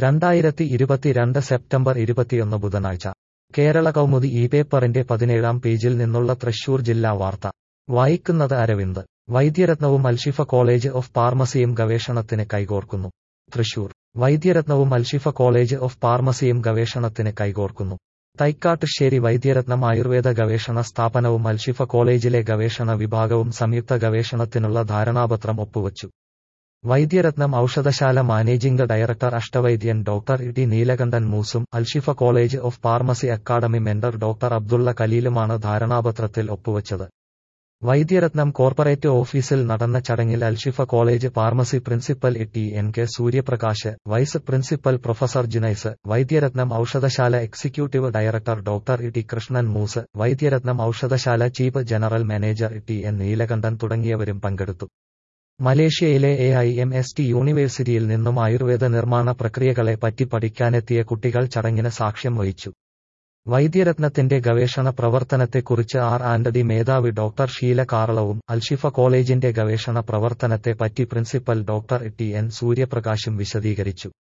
രണ്ടായിരത്തി ഇരുപത്തിരണ്ട് സെപ്റ്റംബർ ഇരുപത്തിയൊന്ന് ബുധനാഴ്ച കേരള കൗമുദി ഈ പേപ്പറിന്റെ പതിനേഴാം പേജിൽ നിന്നുള്ള തൃശൂർ ജില്ലാ വാർത്ത വായിക്കുന്നത് അരവിന്ദ് വൈദ്യരത്നവും അൽഷിഫ കോളേജ് ഓഫ് ഫാർമസിയും ഗവേഷണത്തിന് കൈകോർക്കുന്നു തൃശൂർ വൈദ്യരത്നവും അൽഷിഫ കോളേജ് ഓഫ് ഫാർമസിയും ഗവേഷണത്തിന് കൈകോർക്കുന്നു തൈക്കാട്ടുശ്ശേരി വൈദ്യരത്നം ആയുർവേദ ഗവേഷണ സ്ഥാപനവും അൽഷിഫ കോളേജിലെ ഗവേഷണ വിഭാഗവും സംയുക്ത ഗവേഷണത്തിനുള്ള ധാരണാപത്രം ഒപ്പുവച്ചു വൈദ്യരത്നം ഔഷധശാല മാനേജിംഗ് ഡയറക്ടർ അഷ്ടവൈദ്യൻ ഡോക്ടർ ടി നീലകണ്ഠൻ മൂസും Al Shifa college of pharmacy academy mentor doctor Abdulla കലീലുമാണ് ധാരണാപത്രത്തിൽ ഒപ്പുവച്ചത് വൈദ്യരത്നം കോർപ്പറേറ്റ് ഓഫീസിൽ നടന്ന ചടങ്ങിൽ Al Shifa college pharmacy principal T N K Suryaprakash vice principal professor Jinais Vaidyaratnam ഔഷധശാല executive director doctor T Krishnan Moos Vaidyaratnam ഔഷധശാല chief general manager T N Neelakantan തുടങ്ങിയവരും പങ്കെടുത്തു മലേഷ്യയിലെ A I M S T യൂണിവേഴ്സിറ്റിയിൽ നിന്നും ആയുർവേദ നിർമ്മാണ പ്രക്രിയകളെ പറ്റി പഠിക്കാനെത്തിയ കുട്ടികൾ ചടങ്ങിന് സാക്ഷ്യം വഹിച്ചു വൈദ്യരത്നത്തിന്റെ ഗവേഷണ പ്രവർത്തനത്തെക്കുറിച്ച് ആർ ആൻഡ് ഡി മേധാവി ഡോക്ടർ ഷീല കാറളവും അൽഷിഫ കോളേജിന്റെ ഗവേഷണ പ്രവർത്തനത്തെ പറ്റി പ്രിൻസിപ്പൽ ഡോക്ടർ ടി എൻ സൂര്യപ്രകാശും വിശദീകരിച്ചു